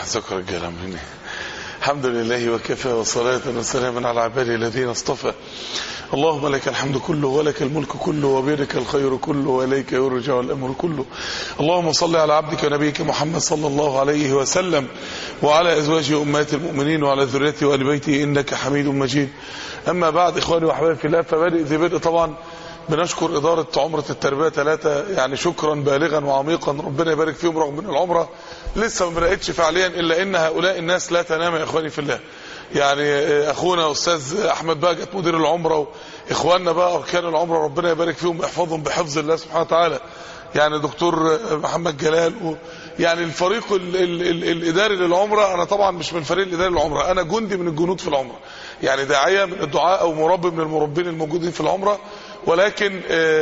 سكر رجاله مني الحمد لله وكفى وصلاة وسلاما على عباده الذين اصطفى اللهم لك الحمد كله ولك الملك كله وبيدك الخير كله وإليك يرجع الأمر كله اللهم صل على عبدك ونبيك محمد صلى الله عليه وسلم وعلى أزواجه أمهات المؤمنين وعلى ذريته وآل بيته إنك حميد مجيد أما بعد إخواني وأحبابي في الله فبادئ ذي بدء طبعا بنشكر إدارة عمرة التربية ثلاثة يعني شكرا بالغا وعميقا ربنا يبارك فيهم رغم من العمرة لسه ما بدأتش فعليا إلا إن هؤلاء الناس لا تنام يا إخواني في الله يعني أخونا أستاذ أحمد باجت مدير العمرة وإخواننا بقى أركان العمرة ربنا يبارك فيهم ويحفظهم بحفظ الله سبحانه وتعالى يعني دكتور محمد جلال و يعني الفريق ال ال ال الإداري للعمرة أنا طبعا مش من فريق الإداري للعمرة أنا جندي من الجنود في العمرة يعني داعية من الدعاء أو مربي من المربين الموجودين في العمرة ولكن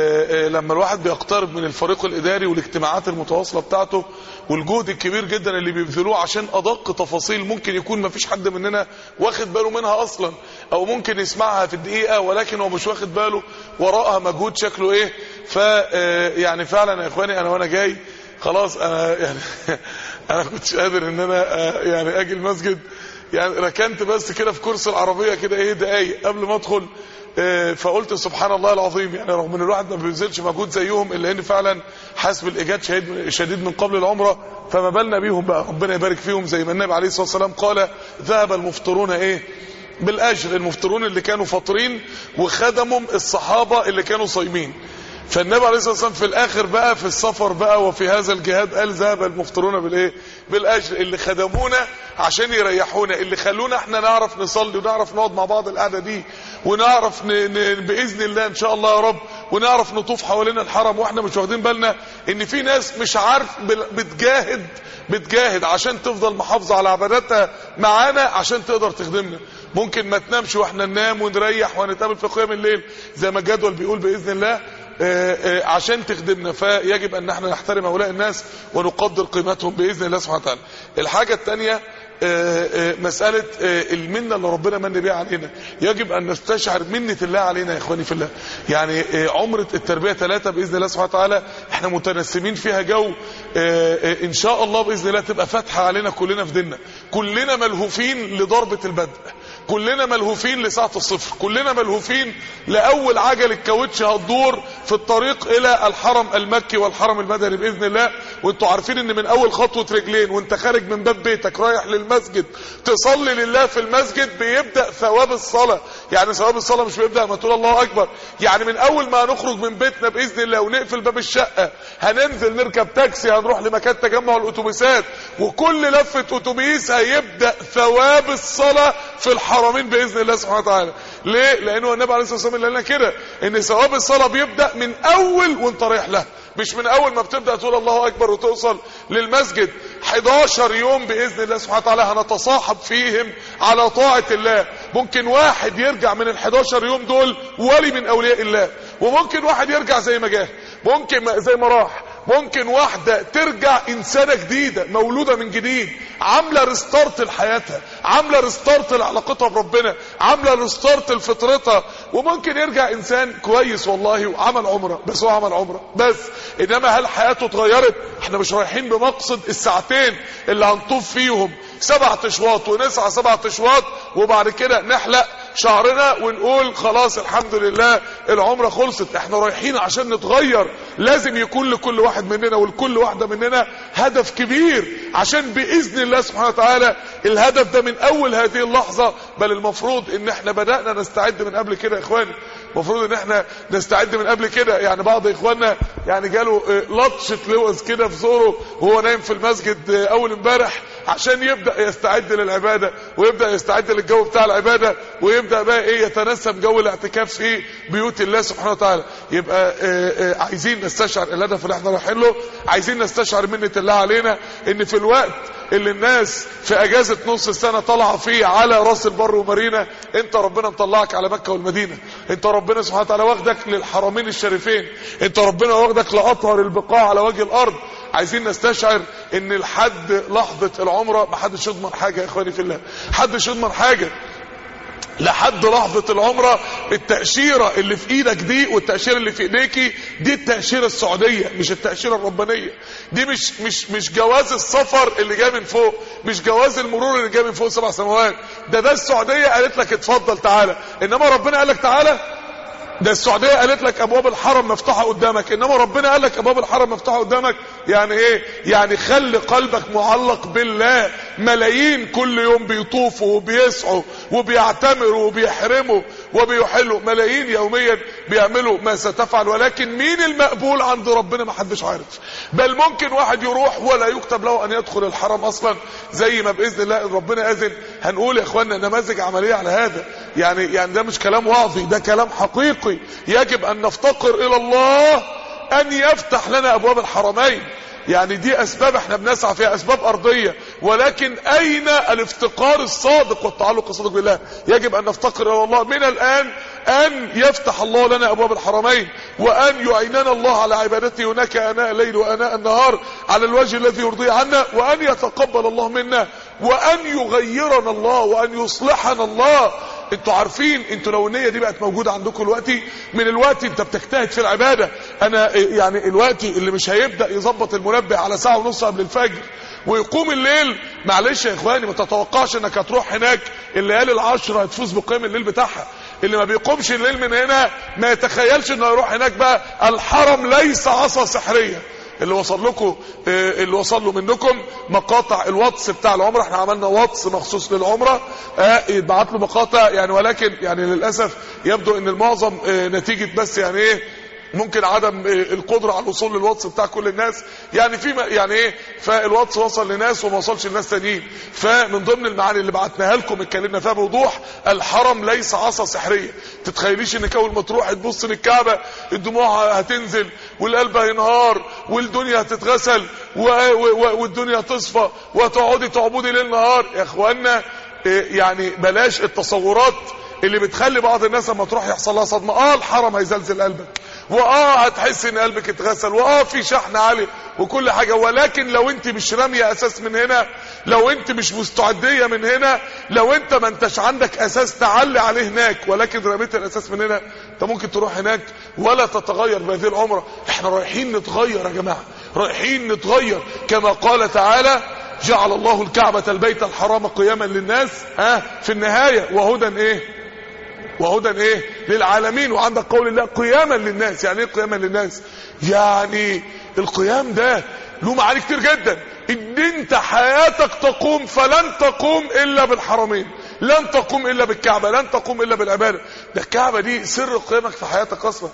لما الواحد بيقترب من الفريق الإداري والاجتماعات المتواصلة بتاعته والجهد الكبير جدا اللي بيبذلوه عشان أدق تفاصيل ممكن يكون ما فيش حد مننا واخد باله منها أصلا أو ممكن يسمعها في الدقيقة ولكن هو مش واخد باله وراءها مجهود شكله إيه ف يعني فعلا يا إخواني أنا وأنا جاي خلاص أنا يعني أنا كنتش قادر إن أنا يعني أجي المسجد يعني ركنت بس كده في كرسي العربية كده إيه دقايق قبل ما أدخل فقلت سبحان الله العظيم يعني رغم ان الواحد ما بيبذلش مجهود زيهم الا ان فعلا حسب الايجاد شديد شديد من قبل العمره فما بالنا بيهم بقى ربنا يبارك فيهم زي ما النبي عليه الصلاه والسلام قال ذهب المفطرون ايه بالاجر المفطرون اللي كانوا فاطرين وخدموا الصحابه اللي كانوا صايمين فالنبي عليه الصلاه والسلام في الاخر بقى في السفر بقى وفي هذا الجهاد قال ذهب المفطرون بالايه بالاجر اللي خدمونا عشان يريحونا اللي خلونا احنا نعرف نصلي ونعرف نقعد مع بعض القعده دي ونعرف ن... ن... باذن الله ان شاء الله يا رب ونعرف نطوف حوالين الحرم واحنا مش واخدين بالنا ان في ناس مش عارف بتجاهد بتجاهد عشان تفضل محافظه على عباداتها معانا عشان تقدر تخدمنا ممكن ما تنامش واحنا ننام ونريح ونتقابل في قيام الليل زي ما الجدول بيقول باذن الله آآ آآ عشان تخدمنا فيجب ان احنا نحترم هؤلاء الناس ونقدر قيمتهم باذن الله سبحانه وتعالى الحاجه الثانيه مسألة المنة اللي ربنا من بها علينا يجب أن نستشعر منة الله علينا يا إخواني في الله يعني عمرة التربية ثلاثة بإذن الله سبحانه وتعالى احنا متنسمين فيها جو إن شاء الله بإذن الله تبقى فاتحة علينا كلنا في ديننا كلنا ملهوفين لضربة البدء كلنا ملهوفين لساعة الصفر كلنا ملهوفين لأول عجل الكاوتش هتدور في الطريق إلى الحرم المكي والحرم المدني بإذن الله وانتوا عارفين ان من أول خطوة رجلين وانت خارج من باب بيتك رايح للمسجد تصلي لله في المسجد بيبدأ ثواب الصلاة يعني ثواب الصلاة مش بيبدأ ما تقول الله أكبر يعني من أول ما نخرج من بيتنا بإذن الله ونقفل باب الشقة هننزل نركب تاكسي هنروح لمكان تجمع الأتوبيسات وكل لفة أتوبيس هيبدأ ثواب الصلاة في الحرمين باذن الله سبحانه وتعالى ليه لانه النبي عليه الصلاه والسلام قال لنا كده ان ثواب الصلاه بيبدا من اول وانت رايح لها مش من اول ما بتبدا تقول الله اكبر وتوصل للمسجد 11 يوم باذن الله سبحانه وتعالى هنتصاحب فيهم على طاعه الله ممكن واحد يرجع من ال 11 يوم دول ولي من اولياء الله وممكن واحد يرجع زي ما جه ممكن زي ما راح ممكن واحدة ترجع إنسانة جديدة مولودة من جديد عاملة ريستارت لحياتها عاملة ريستارت لعلاقتها بربنا عاملة ريستارت لفطرتها وممكن يرجع إنسان كويس والله وعمل عمرة بس هو عمل عمرة بس إنما هل حياته اتغيرت احنا مش رايحين بمقصد الساعتين اللي هنطوف فيهم سبع اشواط ونسعى سبع اشواط وبعد كده نحلق شعرنا ونقول خلاص الحمد لله العمره خلصت احنا رايحين عشان نتغير لازم يكون لكل واحد مننا ولكل واحده مننا هدف كبير عشان باذن الله سبحانه وتعالى الهدف ده من اول هذه اللحظه بل المفروض ان احنا بدانا نستعد من قبل كده يا اخواني المفروض ان احنا نستعد من قبل كده يعني بعض اخواننا يعني جاله لطشه لوز كده في زوره وهو نايم في المسجد اول امبارح عشان يبدا يستعد للعباده ويبدا يستعد للجو بتاع العباده ويبدا بقى ايه يتنسم جو الاعتكاف في بيوت الله سبحانه وتعالى يبقى آآ آآ عايزين نستشعر الهدف اللي احنا رايحين له عايزين نستشعر منه الله علينا ان في الوقت اللي الناس في اجازه نص السنه طالعه فيه على راس البر ومارينا انت ربنا مطلعك على مكه والمدينه انت ربنا سبحانه وتعالى واخدك للحرمين الشريفين انت ربنا واخدك لاطهر البقاع على وجه الارض عايزين نستشعر ان لحد لحظه العمره ما حدش يضمن حاجه يا اخواني في الله حدش يضمن حاجه لحد لحظة العمرة التأشيرة اللي في ايدك دي والتأشيرة اللي في ايديكي دي التأشيرة السعودية مش التأشيرة الربانية دي مش مش مش جواز السفر اللي جاي من فوق مش جواز المرور اللي جاي من فوق سبع سماوات ده ده السعودية قالت لك اتفضل تعالى انما ربنا قال لك تعالى ده السعودية قالت لك ابواب الحرم مفتوحة قدامك انما ربنا قال لك ابواب الحرم مفتوحة قدامك يعني ايه يعني خلي قلبك معلق بالله ملايين كل يوم بيطوفوا وبيسعوا وبيعتمروا وبيحرموا وبيحلوا ملايين يوميا بيعملوا ما ستفعل ولكن مين المقبول عند ربنا ما حدش عارف بل ممكن واحد يروح ولا يكتب له ان يدخل الحرم اصلا زي ما باذن الله ربنا اذن هنقول يا اخوانا نماذج عمليه على هذا يعني يعني ده مش كلام وعظي ده كلام حقيقي يجب ان نفتقر الى الله ان يفتح لنا ابواب الحرمين يعني دي اسباب احنا بنسعى فيها اسباب ارضيه ولكن اين الافتقار الصادق والتعلق الصادق بالله يجب ان نفتقر الى الله من الان ان يفتح الله لنا ابواب الحرمين وان يعيننا الله على عبادته هناك اناء الليل واناء النهار على الوجه الذي يرضيه عنا وان يتقبل الله منا وان يغيرنا الله وان يصلحنا الله انتوا عارفين انتوا لو النيه دي بقت موجوده عندكم دلوقتي من الوقت انت بتجتهد في العباده انا يعني الوقت اللي مش هيبدا يظبط المنبه على ساعه ونص قبل الفجر ويقوم الليل معلش يا اخواني ما تتوقعش انك هتروح هناك الليالي العشرة هتفوز بقيام الليل بتاعها اللي ما بيقومش الليل من هنا ما يتخيلش انه يروح هناك بقى الحرم ليس عصا سحريه اللي وصل لكم اللي وصل له منكم مقاطع الواتس بتاع العمره احنا عملنا واتس مخصوص للعمره يتبعت له مقاطع يعني ولكن يعني للاسف يبدو ان المعظم نتيجه بس يعني ايه ممكن عدم القدرة على الوصول للواتس بتاع كل الناس يعني في يعني ايه فالواتس وصل لناس وما وصلش لناس تانيين فمن ضمن المعاني اللي بعتناها لكم اتكلمنا فيها بوضوح الحرم ليس عصا سحريه تتخيليش انك اول ما تروح تبص للكعبه الدموع هتنزل والقلب هينهار والدنيا هتتغسل والدنيا تصفى وتقعدي تعبدي ليل نهار يا اخوانا يعني بلاش التصورات اللي بتخلي بعض الناس لما تروح يحصل لها صدمه اه الحرم هيزلزل قلبك واه هتحس ان قلبك اتغسل واه في شحن عالي وكل حاجة ولكن لو انت مش رامية اساس من هنا لو انت مش مستعدية من هنا لو انت ما انتش عندك اساس تعلي عليه هناك ولكن رميت الاساس من هنا انت ممكن تروح هناك ولا تتغير بهذه العمرة احنا رايحين نتغير يا جماعة رايحين نتغير كما قال تعالى جعل الله الكعبة البيت الحرام قياما للناس ها في النهاية وهدى ايه وهدى ايه للعالمين وعندك قول الله قياما للناس يعني ايه قياما للناس يعني القيام ده له معاني كتير جدا ان انت حياتك تقوم فلن تقوم الا بالحرمين لن تقوم الا بالكعبه لن تقوم الا بالعباده ده الكعبه دي سر قيامك في حياتك اصلا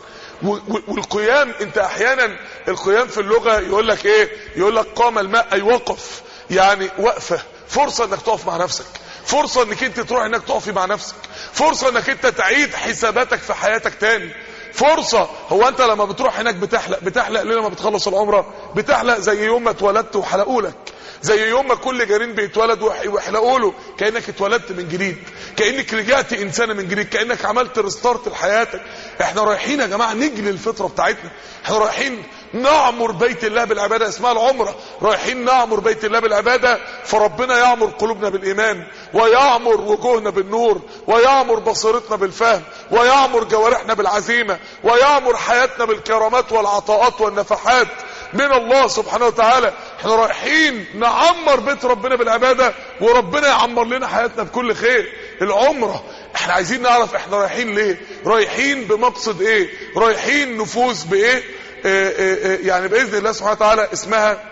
والقيام انت احيانا القيام في اللغه يقول لك ايه يقول لك قام الماء اي وقف يعني وقفه فرصه انك تقف مع نفسك فرصة انك انت تروح انك تقفي مع نفسك فرصة انك انت تعيد حساباتك في حياتك تاني فرصة هو انت لما بتروح هناك بتحلق بتحلق ليه لما بتخلص العمرة بتحلق زي يوم ما اتولدت وحلقوا لك زي يوم ما كل جنين بيتولد ويحلقوا له كانك اتولدت من جديد كانك رجعت انسان من جديد كانك عملت ريستارت لحياتك احنا رايحين يا جماعه نجلي الفطره بتاعتنا احنا رايحين نعمر بيت الله بالعباده اسمها العمره رايحين نعمر بيت الله بالعباده فربنا يعمر قلوبنا بالايمان ويعمر وجوهنا بالنور ويعمر بصيرتنا بالفهم ويعمر جوارحنا بالعزيمه ويعمر حياتنا بالكرامات والعطاءات والنفحات من الله سبحانه وتعالى احنا رايحين نعمر بيت ربنا بالعباده وربنا يعمر لنا حياتنا بكل خير العمره احنا عايزين نعرف احنا رايحين ليه رايحين بمقصد ايه رايحين نفوز بايه اه اه اه يعني باذن الله سبحانه وتعالى اسمها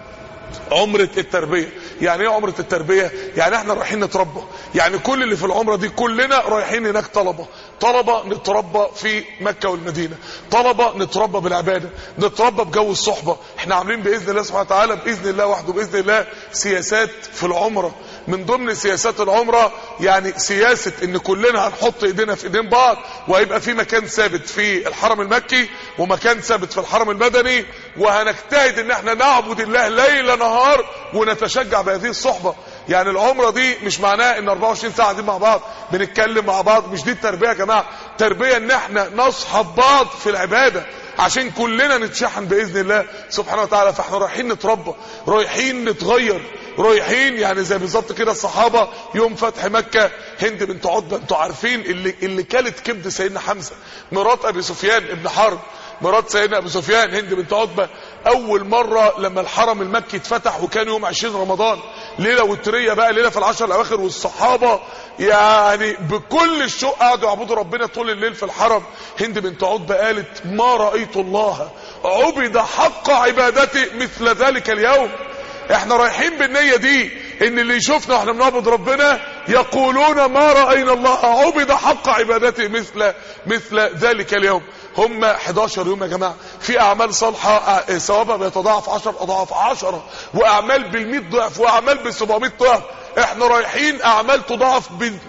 عمرة التربية يعني ايه عمرة التربية يعني احنا رايحين نتربى يعني كل اللي في العمرة دي كلنا رايحين هناك طلبة طلبة نتربى في مكة والمدينة طلبة نتربى بالعبادة نتربى بجو الصحبة احنا عاملين بإذن الله سبحانه وتعالى بإذن الله وحده بإذن الله سياسات في العمرة من ضمن سياسات العمرة يعني سياسة ان كلنا هنحط ايدينا في ايدين بعض وهيبقى في مكان ثابت في الحرم المكي ومكان ثابت في الحرم المدني وهنجتهد ان احنا نعبد الله ليل نهار ونتشجع بهذه الصحبة يعني العمرة دي مش معناها ان 24 ساعة قاعدين مع بعض بنتكلم مع بعض مش دي التربية يا جماعة تربية ان احنا نصحب بعض في العبادة عشان كلنا نتشحن باذن الله سبحانه وتعالى فاحنا رايحين نتربى رايحين نتغير رايحين يعني زي بالظبط كده الصحابه يوم فتح مكه هند بنت عتبه انتوا عارفين اللي اللي كلت كبد سيدنا حمزه مرات ابي سفيان ابن حرب مرات سيدنا ابو سفيان هند بنت عتبه اول مره لما الحرم المكي اتفتح وكان يوم 20 رمضان ليله وتريه بقى ليله في العشر الاواخر والصحابه يعني بكل الشوق قعدوا يعبدوا ربنا طول الليل في الحرم هند بنت عتبه قالت ما رايت الله عبد حق عبادته مثل ذلك اليوم احنا رايحين بالنية دي ان اللي يشوفنا واحنا بنعبد ربنا يقولون ما رأينا الله عبد حق عبادته مثل مثل ذلك اليوم هم 11 يوم يا جماعة في اعمال صالحة ثوابها بيتضاعف 10 اضعاف 10 واعمال بال100 ضعف واعمال بال700 ضعف احنا رايحين اعمال تضاعف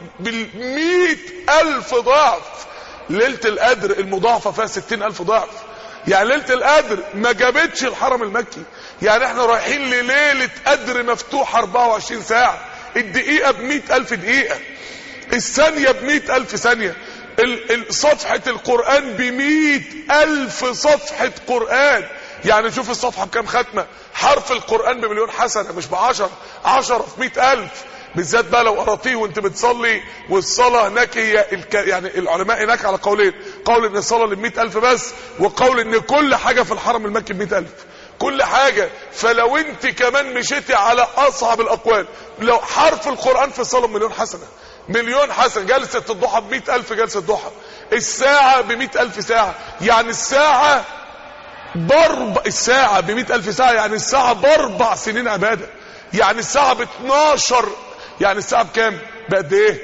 بال100 الف ضعف ليلة القدر المضاعفة فيها 60 الف ضعف يعني ليلة القدر ما جابتش الحرم المكي يعني احنا رايحين لليلة قدر مفتوح 24 ساعة الدقيقة بمئة ألف دقيقة الثانية بمئة ألف ثانية صفحة القرآن بمئة ألف صفحة قرآن يعني شوف الصفحة بكام ختمة حرف القرآن بمليون حسنة مش بعشرة عشرة في مئة ألف بالذات بقى لو قراتيه وانت بتصلي والصلاة هناك هي الك... يعني العلماء هناك على قولين قول ان الصلاة للمئة ألف بس وقول ان كل حاجة في الحرم المكي بمئة ألف كل حاجة فلو انت كمان مشيتي على اصعب الاقوال لو حرف القرآن في الصلاة مليون حسنة مليون حسنة جلسة الضحى بمئة الف جلسة ضحى الساعة بمئة الف ساعة يعني الساعة بربع الساعة بمئة الف ساعة يعني الساعة باربع سنين عبادة يعني الساعة ب 12 يعني الساعة بكام بقد ايه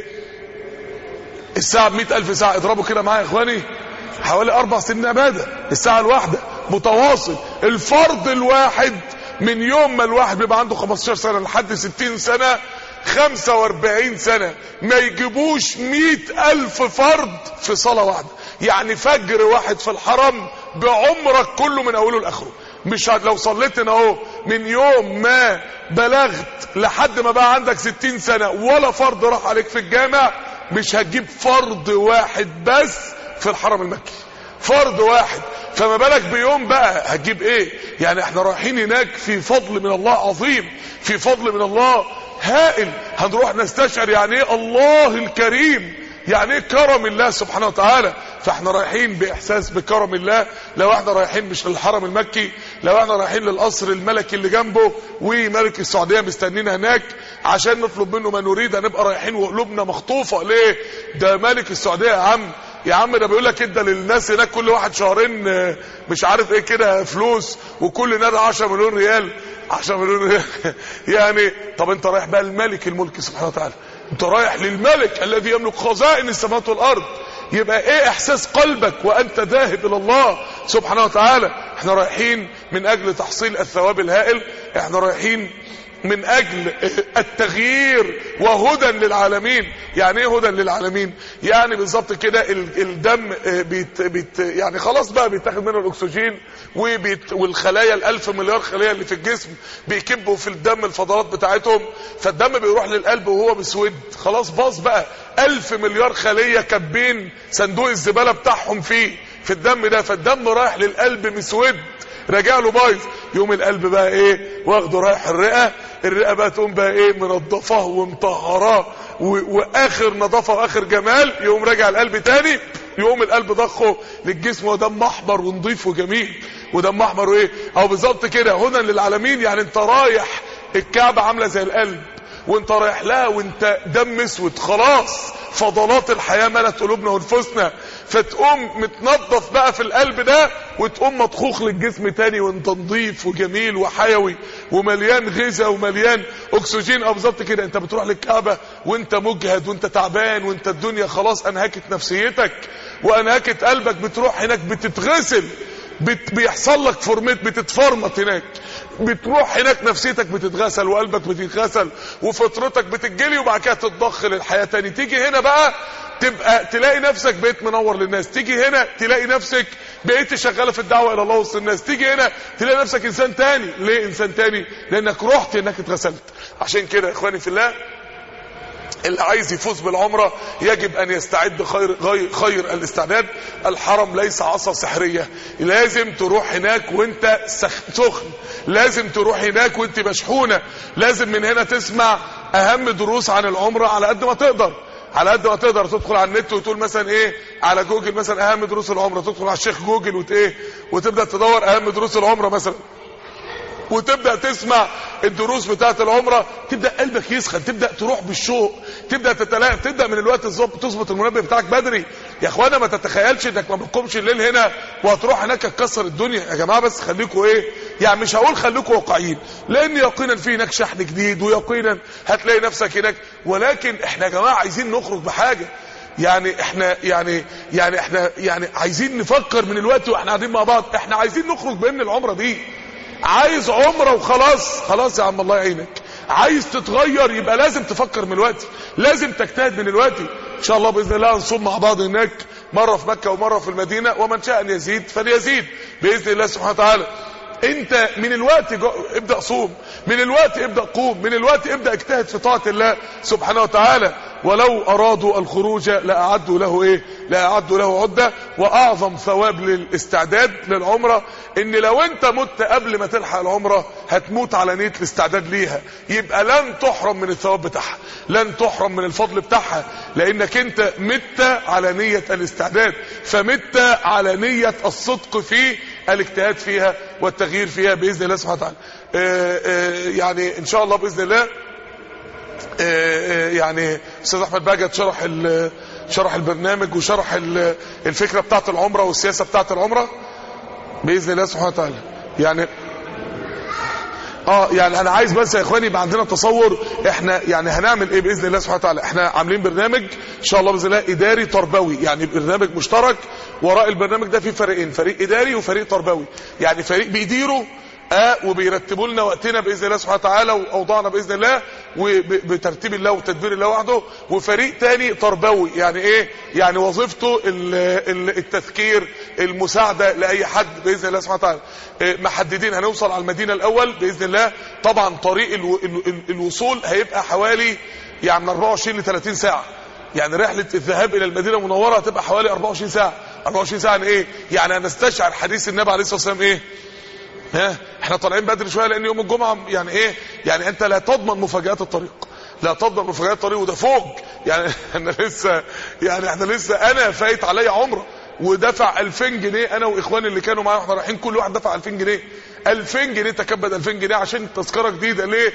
الساعة بمئة الف ساعة اضربوا كده معايا يا اخواني حوالي اربع سنين عبادة الساعة الواحدة متواصل الفرد الواحد من يوم ما الواحد بيبقى عنده 15 سنة لحد 60 سنة 45 سنة ما يجيبوش 100 ألف فرد في صلاة واحدة يعني فجر واحد في الحرم بعمرك كله من أوله لآخره مش لو صليت هنا اهو من يوم ما بلغت لحد ما بقى عندك 60 سنة ولا فرد راح عليك في الجامع مش هتجيب فرد واحد بس في الحرم المكي فرد واحد فما بالك بيوم بقى هتجيب ايه يعني احنا رايحين هناك في فضل من الله عظيم في فضل من الله هائل هنروح نستشعر يعني ايه الله الكريم يعني ايه كرم الله سبحانه وتعالى فاحنا رايحين باحساس بكرم الله لو احنا رايحين مش للحرم المكي لو احنا رايحين للقصر الملكي اللي جنبه وملك السعوديه مستنينا هناك عشان نطلب منه ما نريد هنبقى رايحين وقلوبنا مخطوفه ليه ده ملك السعوديه يا عم يا عم ده بيقول لك ادى للناس هناك كل واحد شهرين مش عارف ايه كده فلوس وكل نادي 10 مليون ريال 10 مليون ريال يعني طب انت رايح بقى الملك الملك سبحانه وتعالى انت رايح للملك الذي يملك خزائن السماوات والارض يبقى ايه احساس قلبك وانت ذاهب الى الله سبحانه وتعالى احنا رايحين من اجل تحصيل الثواب الهائل احنا رايحين من اجل التغيير وهدى للعالمين يعني ايه هدى للعالمين يعني بالظبط كده الدم بيت بيت يعني خلاص بقى بيتاخد منه الاكسجين وبيت والخلايا الالف مليار خليه اللي في الجسم بيكبوا في الدم الفضلات بتاعتهم فالدم بيروح للقلب وهو مسود خلاص باظ بقى الف مليار خليه كبين صندوق الزباله بتاعهم فيه في الدم ده فالدم رايح للقلب مسود راجع له بايظ يوم القلب بقى ايه واخده رايح الرئه الرئه بقى تقوم بقى ايه منضفاه ومطهراه واخر نظافه واخر جمال يقوم راجع القلب تاني يقوم القلب ضخه للجسم ودم احمر ونضيف وجميل ودم احمر وايه او بالظبط كده هدى للعالمين يعني انت رايح الكعبه عامله زي القلب وانت رايح لها وانت دم اسود خلاص فضلات الحياه ملت قلوبنا ونفوسنا فتقوم متنظف بقى في القلب ده وتقوم مطخوخ للجسم تاني وانت نظيف وجميل وحيوي ومليان غذاء ومليان اكسجين او بالظبط كده انت بتروح للكعبه وانت مجهد وانت تعبان وانت الدنيا خلاص انهكت نفسيتك وانهكت قلبك بتروح هناك بتتغسل بت بيحصل لك فورميت بتتفرمط هناك بتروح هناك نفسيتك بتتغسل وقلبك بتتغسل وفطرتك بتتجلي وبعد كده تتضخ للحياه تاني تيجي هنا بقى تبقى تلاقي نفسك بقيت منور للناس تيجي هنا تلاقي نفسك بقيت شغاله في الدعوه الى الله وسط الناس تيجي هنا تلاقي نفسك انسان تاني ليه انسان تاني لانك رحت انك اتغسلت عشان كده يا اخواني في الله اللي عايز يفوز بالعمرة يجب ان يستعد خير, غير خير الاستعداد الحرم ليس عصا سحرية لازم تروح هناك وانت سخن لازم تروح هناك وانت مشحونة لازم من هنا تسمع اهم دروس عن العمرة على قد ما تقدر على قد ما تقدر تدخل على النت وتقول مثلا ايه على جوجل مثلا اهم دروس العمره تدخل على الشيخ جوجل وت ايه وتبدا تدور اهم دروس العمره مثلا وتبدا تسمع الدروس بتاعه العمره تبدا قلبك يسخن تبدا تروح بالشوق تبدا تتلاقى تبدا من الوقت الظبط تظبط المنبه بتاعك بدري يا اخوانا ما تتخيلش انك ما بتقومش الليل هنا وهتروح هناك تكسر الدنيا يا جماعه بس خليكم ايه يعني مش هقول خليكم واقعيين لان يقينا في هناك شحن جديد ويقينا هتلاقي نفسك هناك ولكن احنا يا جماعه عايزين نخرج بحاجه يعني احنا يعني يعني احنا يعني عايزين نفكر من الوقت واحنا قاعدين مع بعض احنا عايزين نخرج بين العمره دي عايز عمره وخلاص خلاص يا عم الله يعينك عايز تتغير يبقى لازم تفكر من الوقت لازم تجتهد من الوقت ان شاء الله باذن الله نصوم مع بعض هناك مره في مكه ومره في المدينه ومن شاء ان يزيد فليزيد باذن الله سبحانه وتعالى انت من الوقت جو... ابدا صوم من الوقت ابدا قوم من الوقت ابدا اجتهد في طاعه الله سبحانه وتعالى ولو ارادوا الخروج لاعدوا له ايه لاعدوا له عده واعظم ثواب للاستعداد للعمره ان لو انت مت قبل ما تلحق العمره هتموت على نيه الاستعداد ليها يبقى لن تحرم من الثواب بتاعها لن تحرم من الفضل بتاعها لانك انت مت على نيه الاستعداد فمت على نيه الصدق في الاجتهاد فيها والتغيير فيها باذن الله سبحانه وتعالى يعني ان شاء الله باذن الله يعني استاذ احمد باجت شرح شرح البرنامج وشرح الفكره بتاعه العمره والسياسه بتاعه العمره باذن الله سبحانه وتعالى يعني اه يعني انا عايز بس يا اخواني يبقى عندنا تصور احنا يعني هنعمل ايه باذن الله سبحانه وتعالى احنا عاملين برنامج ان شاء الله باذن الله اداري تربوي يعني برنامج مشترك وراء البرنامج ده في فريقين فريق اداري وفريق تربوي يعني فريق بيديره آه وبيرتبوا لنا وقتنا باذن الله سبحانه وتعالى واوضاعنا باذن الله وبترتيب الله وتدبير الله وحده وفريق تاني تربوي يعني ايه يعني وظيفته التذكير المساعده لاي حد باذن الله سبحانه وتعالى محددين هنوصل على المدينه الاول باذن الله طبعا طريق الو الوصول هيبقى حوالي يعني من 24 ل 30 ساعه يعني رحله الذهاب الى المدينه المنوره هتبقى حوالي 24 ساعه 24 ساعه يعني ايه يعني هنستشعر حديث النبي عليه الصلاه والسلام ايه ها احنا طالعين بدري شويه لان يوم الجمعه يعني ايه يعني انت لا تضمن مفاجات الطريق لا تضمن مفاجات الطريق وده فوق يعني احنا لسه يعني احنا لسه انا فايت عليا عمره ودفع 2000 جنيه انا واخواني اللي كانوا معايا واحنا رايحين كل واحد دفع 2000 جنيه 2000 جنيه تكبد 2000 جنيه عشان تذكره جديده ليه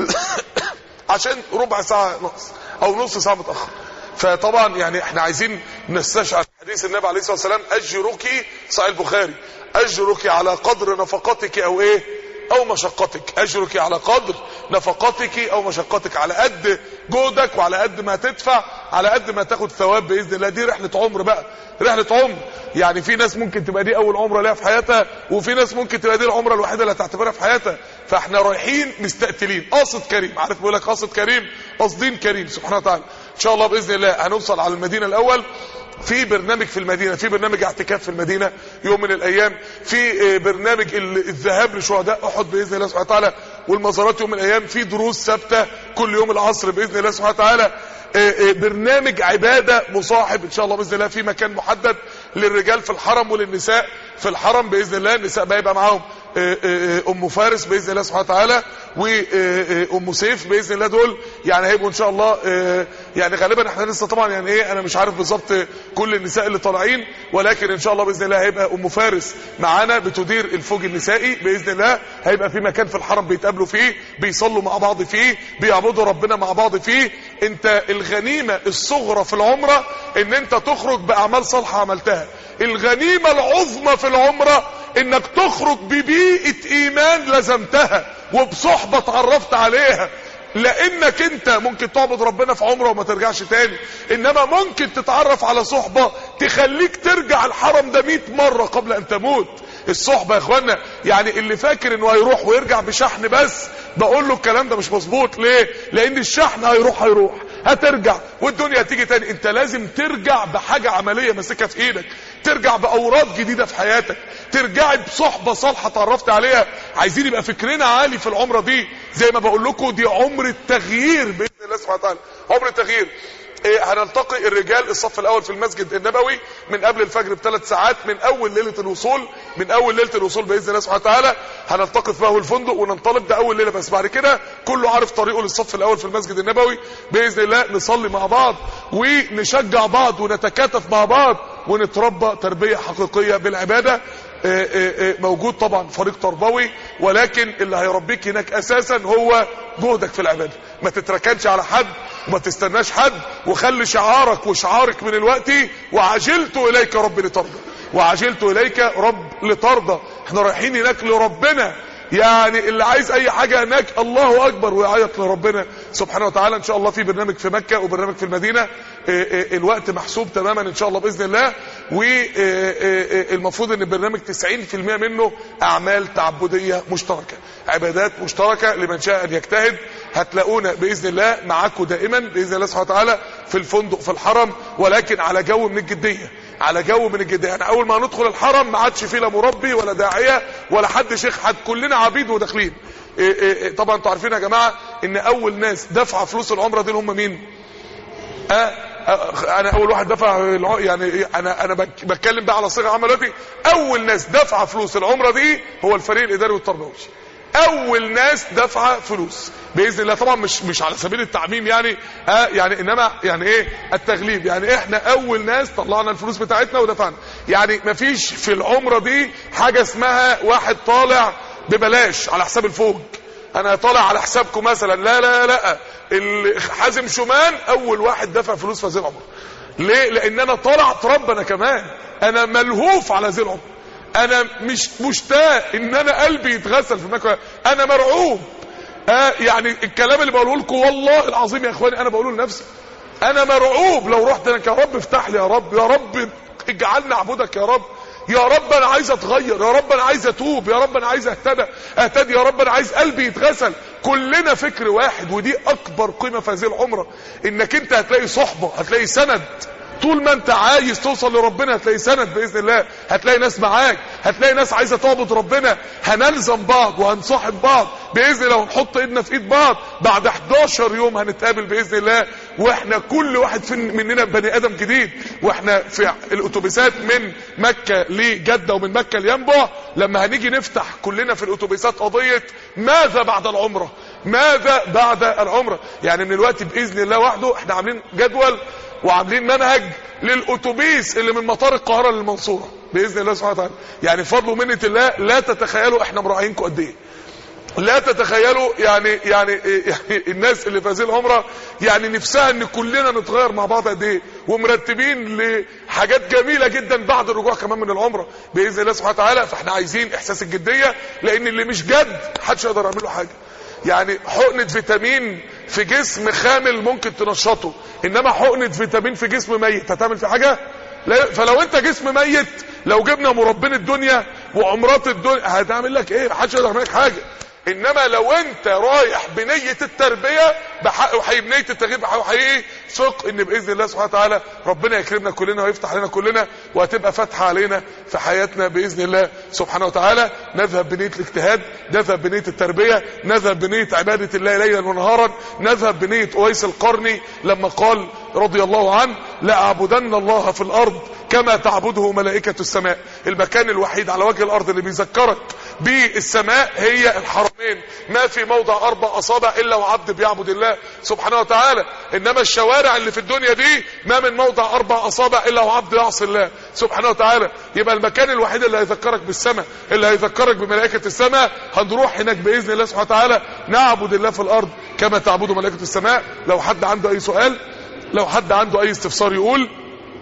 عشان ربع ساعه نقص او نص ساعه متاخر فطبعا يعني احنا عايزين نستشعر حديث النبي عليه الصلاه والسلام اجرك صحيح البخاري اجرك على قدر نفقتك او ايه او مشقتك اجرك على قدر نفقتك او مشقتك على قد جهدك وعلى قد ما تدفع على قد ما تاخد ثواب باذن الله دي رحله عمر بقى رحله عمر يعني في ناس ممكن تبقى دي اول عمره ليها في حياتها وفي ناس ممكن تبقى دي العمره الوحيده اللي هتعتبرها في حياتها فاحنا رايحين مستقتلين قاصد كريم عارف بيقول لك قاصد كريم قاصدين كريم سبحانه وتعالى ان شاء الله باذن الله هنوصل على المدينه الاول في برنامج في المدينه في برنامج اعتكاف في المدينه يوم من الايام في برنامج الذهاب لشهداء احد باذن الله سبحانه وتعالى والمزارات يوم من الايام في دروس ثابته كل يوم العصر باذن الله سبحانه وتعالى برنامج عباده مصاحب ان شاء الله باذن الله في مكان محدد للرجال في الحرم وللنساء في الحرم باذن الله النساء بقى يبقى معاهم ام فارس باذن الله سبحانه وتعالى وام سيف باذن الله دول يعني هيبقوا ان شاء الله يعني غالبا احنا لسه طبعا يعني ايه انا مش عارف بالظبط كل النساء اللي طالعين ولكن ان شاء الله باذن الله هيبقى ام فارس معانا بتدير الفوج النسائي باذن الله هيبقى في مكان في الحرم بيتقابلوا فيه بيصلوا مع بعض فيه بيعبدوا ربنا مع بعض فيه انت الغنيمه الصغرى في العمره ان انت تخرج باعمال صالحه عملتها الغنيمه العظمى في العمره انك تخرج ببيئه ايمان لزمتها وبصحبه اتعرفت عليها لانك انت ممكن تعبد ربنا في عمره وما ترجعش تاني انما ممكن تتعرف على صحبة تخليك ترجع الحرم ده 100 مرة قبل ان تموت الصحبة يا اخوانا يعني اللي فاكر انه هيروح ويرجع بشحن بس بقول له الكلام ده مش مظبوط ليه لان الشحن هيروح هيروح هترجع والدنيا هتيجي تاني انت لازم ترجع بحاجة عملية ماسكها في ايدك ترجع باوراد جديدة في حياتك ترجعي بصحبة صالحة اتعرفت عليها عايزين يبقى فكرنا عالي في العمرة دي زي ما بقول لكم دي عمر التغيير باذن الله سبحانه وتعالى عمر التغيير إيه هنلتقي الرجال الصف الاول في المسجد النبوي من قبل الفجر بثلاث ساعات من اول ليله الوصول من اول ليله الوصول باذن الله سبحانه وتعالى هنلتقي في بهو الفندق وننطلق ده اول ليله بس بعد كده كله عارف طريقه للصف الاول في المسجد النبوي باذن الله نصلي مع بعض ونشجع بعض ونتكاتف مع بعض ونتربى تربيه حقيقيه بالعباده موجود طبعا فريق تربوي ولكن اللي هيربيك هناك اساسا هو جهدك في العباده ما تتركنش على حد وما تستناش حد وخلي شعارك وشعارك من الوقت وعجلت اليك رب لترضى وعجلت اليك رب لترضى احنا رايحين هناك لربنا يعني اللي عايز اي حاجة هناك الله اكبر ويعيط لربنا سبحانه وتعالى ان شاء الله في برنامج في مكة وبرنامج في المدينة الوقت محسوب تماما ان شاء الله باذن الله والمفروض ان البرنامج 90% منه اعمال تعبدية مشتركة عبادات مشتركة لمن شاء ان يجتهد هتلاقونا باذن الله معاكم دائما باذن الله سبحانه وتعالى في الفندق في الحرم ولكن على جو من الجديه على جو من الجديه يعني اول ما ندخل الحرم ما عادش فيه لا مربي ولا داعيه ولا حد شيخ حد كلنا عبيد وداخلين إيه إيه طبعا انتوا عارفين يا جماعه ان اول ناس دفع فلوس العمره دي هم مين آه آه انا اول واحد دفع يعني انا انا بتكلم بقى على صيغه عملاتي اول ناس دفع فلوس العمره دي هو الفريق الاداري والتربوي اول ناس دفع فلوس باذن الله طبعا مش مش على سبيل التعميم يعني ها يعني انما يعني ايه التغليب يعني احنا اول ناس طلعنا الفلوس بتاعتنا ودفعنا يعني مفيش في العمره دي حاجه اسمها واحد طالع ببلاش على حساب الفوج انا طالع على حسابكم مثلا لا لا لا حازم شومان اول واحد دفع فلوس في هذه العمره ليه لان انا طالع اتربى انا كمان انا ملهوف على هذه العمره انا مش مشتاق ان انا قلبي يتغسل في مكة انا مرعوب آه يعني الكلام اللي بقوله لكم والله العظيم يا اخواني انا بقوله لنفسي انا مرعوب لو رحت انا يا رب افتح لي يا رب يا رب اجعلني اعبدك يا رب يا رب انا عايز اتغير يا رب انا عايز اتوب يا رب انا عايز اهتدى اهتدي يا رب انا عايز قلبي يتغسل كلنا فكر واحد ودي اكبر قيمه في هذه العمره انك انت هتلاقي صحبه هتلاقي سند طول ما انت عايز توصل لربنا هتلاقي سند باذن الله هتلاقي ناس معاك هتلاقي ناس عايزه تعبد ربنا هنلزم بعض وهنصاحب بعض باذن الله ونحط ايدنا في ايد بعض بعد 11 يوم هنتقابل باذن الله واحنا كل واحد في مننا بني ادم جديد واحنا في الاتوبيسات من مكه لجده ومن مكه لينبع لما هنيجي نفتح كلنا في الاتوبيسات قضيه ماذا بعد العمره ماذا بعد العمره يعني من الوقت باذن الله وحده احنا عاملين جدول وعاملين منهج للاتوبيس اللي من مطار القاهره للمنصوره باذن الله سبحانه وتعالى يعني فضل ومنه الله لا تتخيلوا احنا مراعينكم قد ايه لا تتخيلوا يعني يعني يعني الناس اللي في هذه العمره يعني نفسها ان كلنا نتغير مع بعض قد ايه ومرتبين لحاجات جميله جدا بعد الرجوع كمان من العمره باذن الله سبحانه وتعالى فاحنا عايزين احساس الجديه لان اللي مش جد محدش يقدر يعمل له حاجه يعني حقنه فيتامين في جسم خامل ممكن تنشطه انما حقنه فيتامين في جسم ميت هتعمل في حاجه لا فلو انت جسم ميت لو جبنا مربين الدنيا وعمرات الدنيا هتعمل لك ايه محدش يقدر يعمل لك حاجه انما لو انت رايح بنية التربية بحق وحقيقي بنية التغيير بحق وحقيقي ثق ان باذن الله سبحانه وتعالى ربنا يكرمنا كلنا ويفتح علينا كلنا وهتبقى فتحة علينا في حياتنا باذن الله سبحانه وتعالى نذهب بنية الاجتهاد نذهب بنية التربية نذهب بنية عبادة الله ليلا ونهارا نذهب بنية اويس القرني لما قال رضي الله عنه لأعبدن الله في الارض كما تعبده ملائكة السماء المكان الوحيد على وجه الارض اللي بيذكرك بالسماء هي الحرمين ما في موضع اربع اصابع الا وعبد بيعبد الله سبحانه وتعالى انما الشوارع اللي في الدنيا دي ما من موضع اربع اصابع الا وعبد يعصي الله سبحانه وتعالى يبقى المكان الوحيد اللي هيذكرك بالسماء اللي هيذكرك بملائكة السماء هنروح هناك باذن الله سبحانه وتعالى نعبد الله في الارض كما تعبد ملائكة السماء لو حد عنده اي سؤال لو حد عنده اي استفسار يقول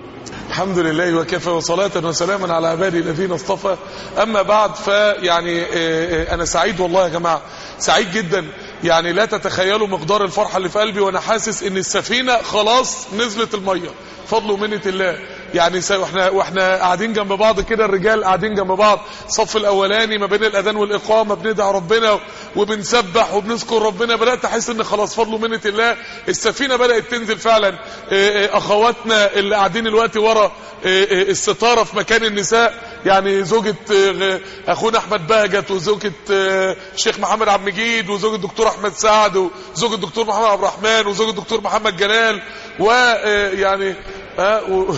الحمد لله وكفى وصلاة وسلاما على عبادي الذين اصطفى أما بعد فيعني أنا سعيد والله يا جماعة سعيد جدا يعني لا تتخيلوا مقدار الفرحة اللي في قلبي وأنا حاسس إن السفينة خلاص نزلت المية فضل ومنة الله يعني واحنا واحنا قاعدين جنب بعض كده الرجال قاعدين جنب بعض الصف الاولاني ما بين الاذان والاقامه بندعي ربنا وبنسبح وبنذكر ربنا بدات احس ان خلاص فضل ومنه الله السفينه بدات تنزل فعلا اخواتنا اللي قاعدين دلوقتي ورا الستاره في مكان النساء يعني زوجة آه، اخونا احمد بهجت وزوجة آه، الشيخ محمد عبد المجيد وزوجة الدكتور احمد سعد وزوجة الدكتور محمد عبد الرحمن وزوجة الدكتور محمد جلال ويعني ها و...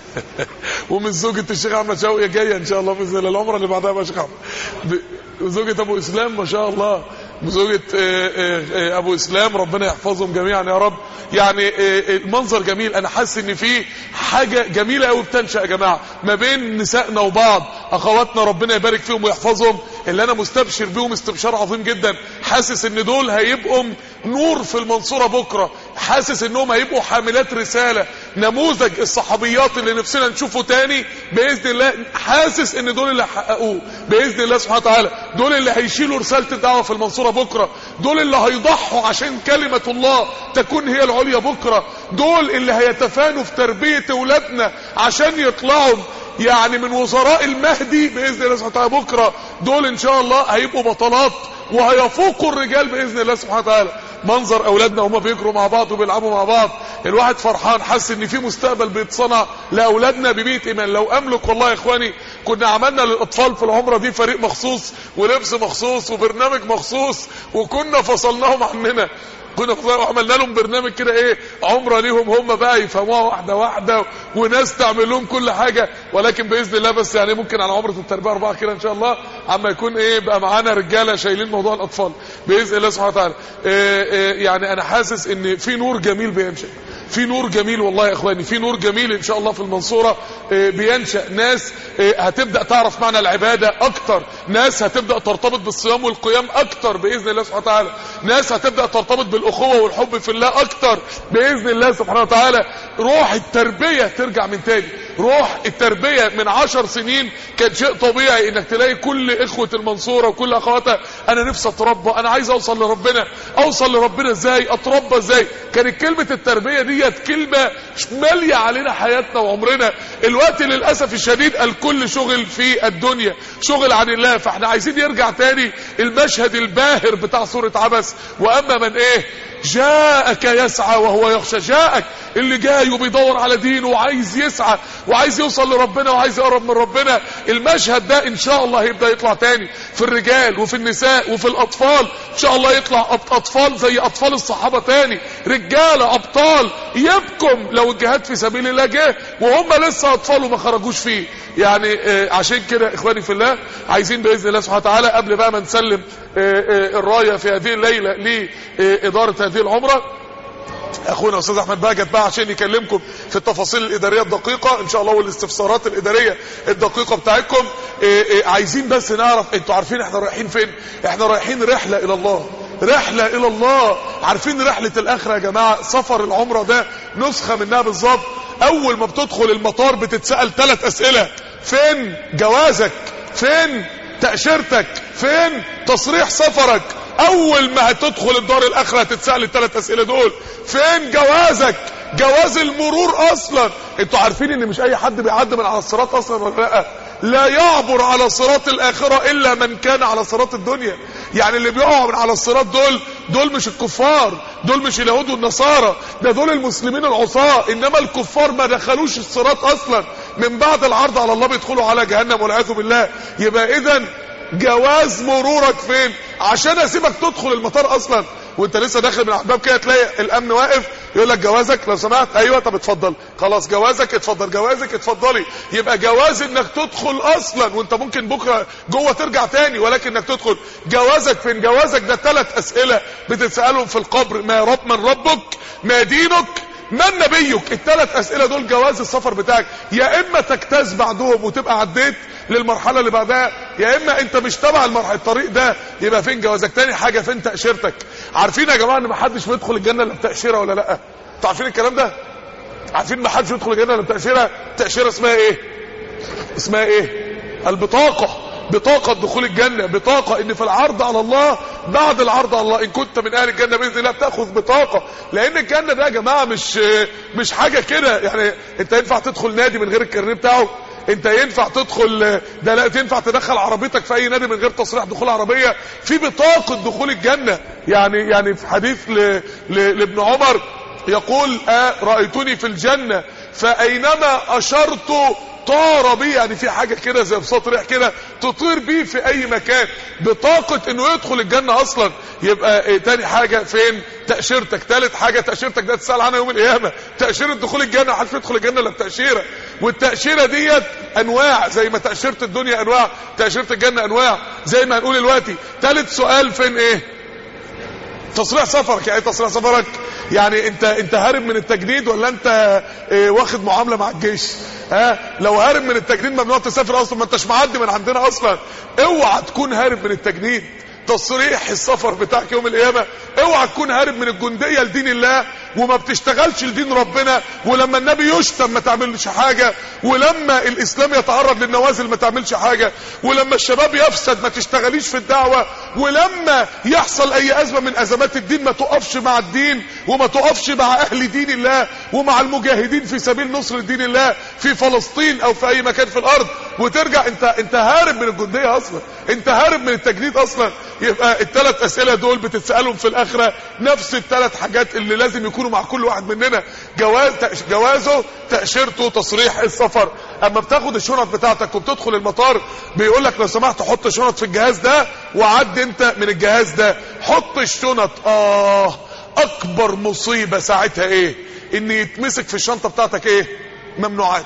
ومن زوجة الشيخ احمد شوقي جايه ان شاء الله باذن الله العمره اللي بعدها بقى شيخ احمد ب... وزوجة ابو اسلام ما شاء الله وزوجة آه، آه، آه، ابو اسلام ربنا يحفظهم جميعا يا رب يعني آه، المنظر جميل انا حاسس ان في حاجه جميله قوي بتنشا يا جماعه ما بين نسائنا وبعض اخواتنا ربنا يبارك فيهم ويحفظهم اللي انا مستبشر بيهم استبشار عظيم جدا حاسس ان دول هيبقوا نور في المنصوره بكره حاسس انهم هيبقوا حاملات رساله نموذج الصحابيات اللي نفسنا نشوفه تاني باذن الله حاسس ان دول اللي هيحققوه باذن الله سبحانه وتعالى دول اللي هيشيلوا رساله الدعوه في المنصوره بكره دول اللي هيضحوا عشان كلمه الله تكون هي العليا بكره دول اللي هيتفانوا في تربيه اولادنا عشان يطلعوا يعني من وزراء المهدي باذن الله سبحانه وتعالى بكره دول ان شاء الله هيبقوا بطلات وهيفوقوا الرجال باذن الله سبحانه وتعالى منظر اولادنا وهم بيجروا مع بعض وبيلعبوا مع بعض الواحد فرحان حاسس ان في مستقبل بيتصنع لاولادنا ببيئه ايمان لو املك والله يا اخواني كنا عملنا للاطفال في العمره دي فريق مخصوص ولبس مخصوص وبرنامج مخصوص وكنا فصلناهم عننا كنا عملنا لهم برنامج كده ايه عمره ليهم هم بقى يفهموها واحده واحده وناس تعمل لهم كل حاجه ولكن باذن الله بس يعني ممكن على عمره التربيه اربعه كده ان شاء الله عما يكون ايه بقى معانا رجاله شايلين موضوع الاطفال باذن الله سبحانه وتعالى إيه إيه يعني انا حاسس ان في نور جميل بينشأ في نور جميل والله يا اخواني في نور جميل ان شاء الله في المنصوره إيه بينشا ناس إيه هتبدا تعرف معنى العباده اكتر ناس هتبدا ترتبط بالصيام والقيام اكتر باذن الله سبحانه وتعالى ناس هتبدا ترتبط بالاخوه والحب في الله اكتر باذن الله سبحانه وتعالى روح التربيه ترجع من تاني روح التربيه من عشر سنين كان شيء طبيعي انك تلاقي كل اخوه المنصوره وكل اخواتها انا نفسي اتربى انا عايز اوصل لربنا اوصل لربنا ازاي اتربى ازاي كانت كلمه التربيه ديت كلمه ماليه علينا حياتنا وعمرنا الوقت للاسف الشديد الكل شغل في الدنيا شغل عن الله فاحنا عايزين يرجع تاني المشهد الباهر بتاع سوره عبس واما من ايه جاءك يسعى وهو يخشى جاءك اللي جاي وبيدور على دينه وعايز يسعى وعايز يوصل لربنا وعايز يقرب من ربنا المشهد ده ان شاء الله هيبدا يطلع تاني في الرجال وفي النساء وفي الاطفال ان شاء الله يطلع أط- اطفال زي اطفال الصحابه تاني رجاله ابطال يبكم لو الجهاد في سبيل الله جه وهم لسه اطفال وما خرجوش فيه يعني آه، عشان كده اخواني في الله عايزين باذن الله سبحانه وتعالى قبل بقى ما نسلم آه، آه، الرايه في هذه الليله لاداره هذه العمره اخونا استاذ احمد بهجت بقى عشان يكلمكم في التفاصيل الاداريه الدقيقه ان شاء الله والاستفسارات الاداريه الدقيقه بتاعتكم إيه إيه عايزين بس نعرف انتوا عارفين احنا رايحين فين احنا رايحين رحله الى الله رحله الى الله عارفين رحله الاخره يا جماعه سفر العمره ده نسخه منها بالظبط اول ما بتدخل المطار بتتسال ثلاث اسئله فين جوازك فين تأشيرتك فين تصريح سفرك اول ما هتدخل الدار الاخره هتتسال الثلاث اسئله دول فين جوازك جواز المرور اصلا انتوا عارفين ان مش اي حد بيعدي من على الصراط اصلا ولا لا لا يعبر على صراط الاخره الا من كان على صراط الدنيا يعني اللي بيقعوا من على الصراط دول دول مش الكفار دول مش اليهود والنصارى ده دول المسلمين العصاة انما الكفار ما دخلوش الصراط اصلا من بعد العرض على الله بيدخلوا على جهنم والعياذ بالله يبقى اذا جواز مرورك فين عشان اسيبك تدخل المطار اصلا وانت لسه داخل من على الباب كده تلاقي الامن واقف يقول لك جوازك لو سمحت ايوه طب اتفضل خلاص جوازك اتفضل جوازك اتفضلي يبقى جواز انك تدخل اصلا وانت ممكن بكره جوه ترجع تاني ولكن انك تدخل جوازك فين جوازك ده ثلاث اسئله بتتسالهم في القبر ما رب من ربك ما دينك من نبيك الثلاث اسئله دول جواز السفر بتاعك يا اما تجتاز بعدهم وتبقى عديت للمرحله اللي بعدها يا اما انت مش تبع المرحله الطريق ده يبقى فين جوازك تاني حاجه فين تاشيرتك عارفين يا جماعه ان ما حدش بيدخل الجنه الا بتاشيره ولا لا انتوا عارفين الكلام ده عارفين ما حدش يدخل الجنه الا بتاشيره تاشيره اسمها ايه اسمها ايه البطاقه بطاقة دخول الجنة بطاقة ان في العرض على الله بعد العرض على الله ان كنت من اهل الجنة باذن الله بتاخذ بطاقة لان الجنة ده يا جماعة مش مش حاجة كده يعني انت ينفع تدخل نادي من غير الكارنيه بتاعه انت ينفع تدخل ده لا تنفع تدخل عربيتك في اي نادي من غير تصريح دخول عربية في بطاقة دخول الجنة يعني يعني في حديث ل... ل... لابن عمر يقول آه رأيتني في الجنة فأينما أشرت طار بيه يعني في حاجه كده زي بساط ريح كده تطير بيه في اي مكان بطاقه انه يدخل الجنه اصلا يبقى إيه تاني حاجه فين تاشيرتك ثالث حاجه تاشيرتك ده تسال عنها يوم القيامه تاشيره دخول الجنه محدش يدخل الجنه الا بتاشيره والتاشيره ديت انواع زي ما تاشيره الدنيا انواع تاشيره الجنه انواع زي ما هنقول دلوقتي ثالث سؤال فين ايه تصريح سفرك يعني ايه تصريح سفرك يعني انت انت هارب من التجنيد ولا انت اه واخد معامله مع الجيش ها لو هارب من التجنيد ممنوع تسافر اصلا ما انتش معدي من عندنا اصلا اوعى تكون هارب من التجنيد تصريح السفر بتاعك يوم القيامة اوعى تكون هارب من الجندية لدين الله وما بتشتغلش لدين ربنا ولما النبي يشتم ما تعملش حاجة ولما الاسلام يتعرض للنوازل ما تعملش حاجة ولما الشباب يفسد ما تشتغليش في الدعوة ولما يحصل اي ازمة من ازمات الدين ما تقفش مع الدين وما تقفش مع اهل دين الله ومع المجاهدين في سبيل نصر دين الله في فلسطين او في اي مكان في الارض وترجع انت انت هارب من الجندية اصلا انت هارب من التجنيد اصلا يبقى الثلاث اسئله دول بتتسالهم في الاخره نفس الثلاث حاجات اللي لازم يكونوا مع كل واحد مننا جواز جوازه تاشيرته تصريح السفر اما بتاخد الشنط بتاعتك وبتدخل المطار بيقول لك لو سمحت حط شنط في الجهاز ده وعد انت من الجهاز ده حط الشنط اه اكبر مصيبه ساعتها ايه ان يتمسك في الشنطه بتاعتك ايه ممنوعات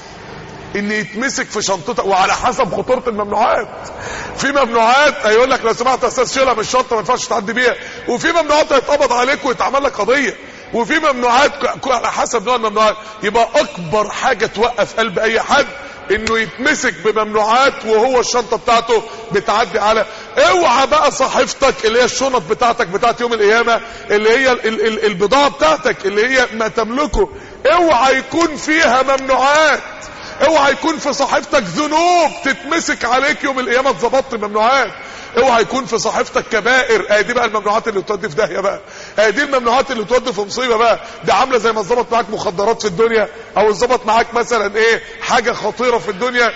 ان يتمسك في شنطتك وعلى حسب خطوره الممنوعات في ممنوعات هيقول لك لو سمحت يا استاذ شيلها من الشنطه ما ينفعش تعدي بيها وفي ممنوعات هيتقبض عليك ويتعمل لك قضيه وفي ممنوعات على حسب نوع الممنوعات يبقى اكبر حاجه توقف قلب اي حد انه يتمسك بممنوعات وهو الشنطه بتاعته بتعدي على اوعى بقى صحيفتك اللي هي الشنط بتاعتك بتاعت يوم القيامه اللي هي ال ال ال البضاعه بتاعتك اللي هي ما تملكه اوعى يكون فيها ممنوعات اوعى يكون في صحيفتك ذنوب تتمسك عليك يوم القيامه اتظبطت ممنوعات اوعى يكون في صحيفتك كبائر اه دي بقى الممنوعات اللي تودي في داهيه بقى اه دي الممنوعات اللي تودي في مصيبه بقى ده عامله زي ما اتظبط معاك مخدرات في الدنيا او اتظبط معاك مثلا ايه حاجه خطيره في الدنيا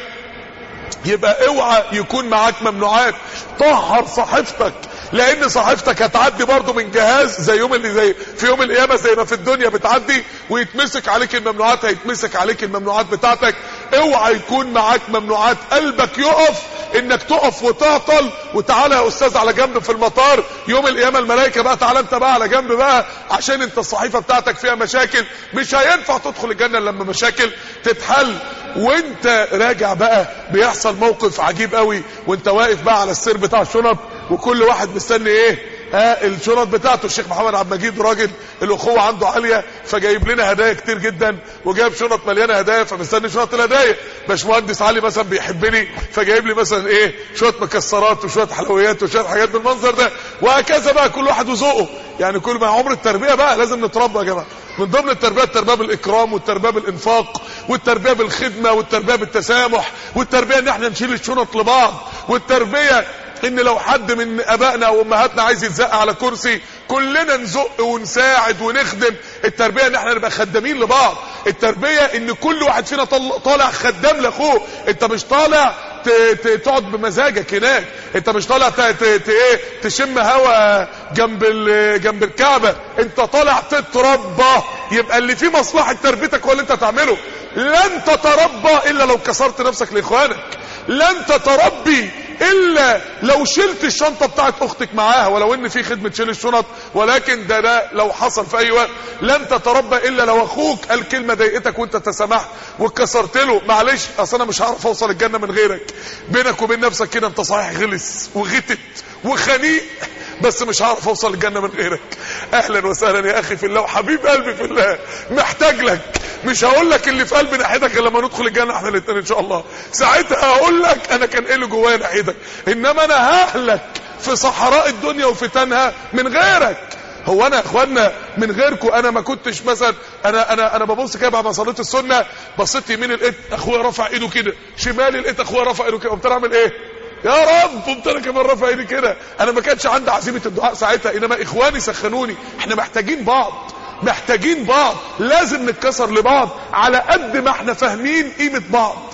يبقى اوعى يكون معاك ممنوعات طهر صحيفتك لان صحيفتك هتعدي برضه من جهاز زي يوم اللي زي في يوم القيامه زي ما في الدنيا بتعدي ويتمسك عليك الممنوعات هيتمسك عليك الممنوعات بتاعتك اوعى يكون معاك ممنوعات قلبك يقف انك تقف وتعطل وتعالى يا استاذ على جنب في المطار يوم القيامه الملائكه بقى تعالى انت بقى على جنب بقى عشان انت الصحيفه بتاعتك فيها مشاكل مش هينفع تدخل الجنه لما مشاكل تتحل وانت راجع بقى بيحصل موقف عجيب قوي وانت واقف بقى على السير بتاع الشنط وكل واحد مستني ايه ها الشنط بتاعته الشيخ محمد عبد المجيد راجل الاخوه عنده عاليه فجايب لنا هدايا كتير جدا وجايب شنط مليانه هدايا فمستني شنط الهدايا باشمهندس علي مثلا بيحبني فجايب لي مثلا ايه شويه مكسرات وشويه حلويات وشويه حاجات بالمنظر ده وهكذا بقى كل واحد وذوقه يعني كل ما عمر التربيه بقى لازم نتربى يا جماعه من ضمن التربيه التربيه بالاكرام والتربيه بالانفاق والتربيه بالخدمه والتربيه بالتسامح والتربيه ان احنا نشيل الشنط لبعض والتربيه ان لو حد من ابائنا او امهاتنا عايز يتزق على كرسي كلنا نزق ونساعد ونخدم التربيه ان احنا نبقى خدامين لبعض التربيه ان كل واحد فينا طالع خدام لاخوه انت مش طالع تقعد بمزاجك هناك انت مش طالع ت... ت... ت... ايه تشم هوا جنب ال... جنب الكعبه انت طالع تتربى يبقى اللي فيه مصلحه تربيتك هو اللي انت تعمله لن تتربى الا لو كسرت نفسك لاخوانك لن تتربي الا لو شلت الشنطه بتاعت اختك معاها ولو ان في خدمه شيل الشنط ولكن ده ده لو حصل في اي وقت لن تتربى الا لو اخوك قال كلمه ضايقتك وانت تسامحت واتكسرت له معلش اصل انا مش هعرف اوصل الجنه من غيرك بينك وبين نفسك كده انت صحيح غلس وغتت وخنيق بس مش هعرف اوصل الجنه من غيرك اهلا وسهلا يا اخي في الله وحبيب قلبي في الله محتاج لك مش هقول لك اللي في قلبي ناحيتك غير لما ندخل الجنه احنا الاثنين ان شاء الله ساعتها هقول لك انا كان ايه اللي جوايا ناحيتك انما انا ههلك في صحراء الدنيا وفتنها من غيرك هو انا يا اخوانا من غيركم انا ما كنتش مثلا انا انا انا ببص كده بعد ما صليت السنه بصيت يمين لقيت اخويا رفع ايده كده شمالي لقيت اخويا رفع ايده كده قمت انا اعمل ايه يا رب قمت انا كمان رافع ايدي كده انا ما كانش عندي عزيمه الدعاء ساعتها انما اخواني سخنوني احنا محتاجين بعض محتاجين بعض لازم نتكسر لبعض على قد ما احنا فاهمين قيمه بعض